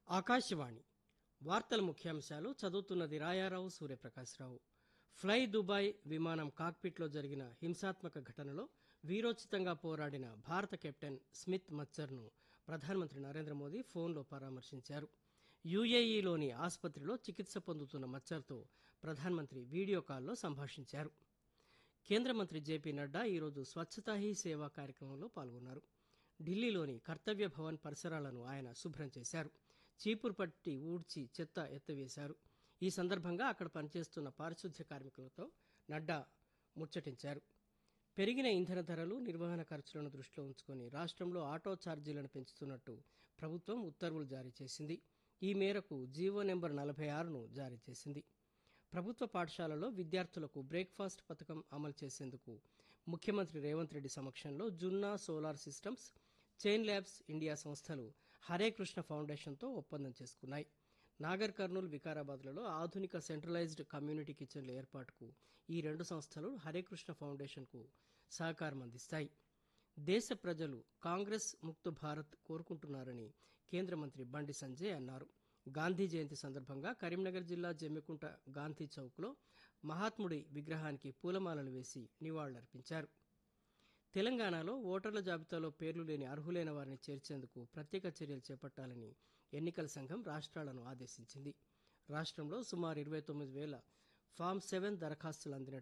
ఆకాశవాణి వార్తల ముఖ్యాంశాలు చదువుతున్నది రాయారావు సూర్యప్రకాశ్రావు ఫ్లై దుబాయ్ విమానం కాక్పిట్లో జరిగిన హింసాత్మక ఘటనలో వీరోచితంగా పోరాడిన భారత కెప్టెన్ స్మిత్ మచ్చర్ను ప్రధానమంత్రి నరేంద్ర మోదీ ఫోన్లో పరామర్శించారు యుఏఈలోని ఆసుపత్రిలో చికిత్స పొందుతున్న మచ్చర్తో ప్రధానమంత్రి వీడియో కాల్లో సంభాషించారు కేంద్ర మంత్రి జేపీ నడ్డా ఈరోజు స్వచ్ఛతా హీ సేవా కార్యక్రమంలో పాల్గొన్నారు ఢిల్లీలోని కర్తవ్య భవన్ పరిసరాలను ఆయన శుభ్రం చేశారు చీపురు పట్టి ఊడ్చి చెత్త ఎత్తవేశారు ఈ సందర్భంగా అక్కడ పనిచేస్తున్న పారిశుద్ధ్య కార్మికులతో నడ్డా ముచ్చటించారు పెరిగిన ఇంధన ధరలు నిర్వహణ ఖర్చులను దృష్టిలో ఉంచుకొని రాష్ట్రంలో ఆటో ఛార్జీలను పెంచుతున్నట్టు ప్రభుత్వం ఉత్తర్వులు జారీ చేసింది ఈ మేరకు జీవో నెంబర్ నలభై ఆరును జారీ చేసింది ప్రభుత్వ పాఠశాలలో విద్యార్థులకు బ్రేక్ఫాస్ట్ పథకం అమలు చేసేందుకు ముఖ్యమంత్రి రేవంత్ రెడ్డి సమక్షంలో Junna solar systems chain labs India సంస్థలు హరే కృష్ణ ఫౌండేషన్తో ఒప్పందం చేసుకున్నాయి నాగర్ కర్నూలు వికారాబాద్లలో ఆధునిక సెంట్రలైజ్డ్ కమ్యూనిటీ కిచెన్ల ఏర్పాటుకు ఈ రెండు సంస్థలు హరే కృష్ణ ఫౌండేషన్కు సహకారం అందిస్తాయి దేశ ప్రజలు కాంగ్రెస్ ముక్త భారత్ కోరుకుంటున్నారని కేంద్ర మంత్రి బండి సంజయ్ అన్నారు గాంధీ జయంతి సందర్భంగా కరీంనగర్ జిల్లా జమ్మికుంట గాంధీ చౌక్లో మహాత్ముడి విగ్రహానికి పూలమాలలు వేసి నివాళులర్పించారు తెలంగాణలో ఓటర్ల జాబితాలో పేర్లు లేని అర్హులైన వారిని చేర్చేందుకు ప్రత్యేక చర్యలు చేపట్టాలని ఎన్నికల సంఘం రాష్ట్రాలను ఆదేశించింది రాష్ట్రంలో సుమారు ఇరవై తొమ్మిది వేల ఫామ్ సెవెన్ దరఖాస్తులు అందినట్టు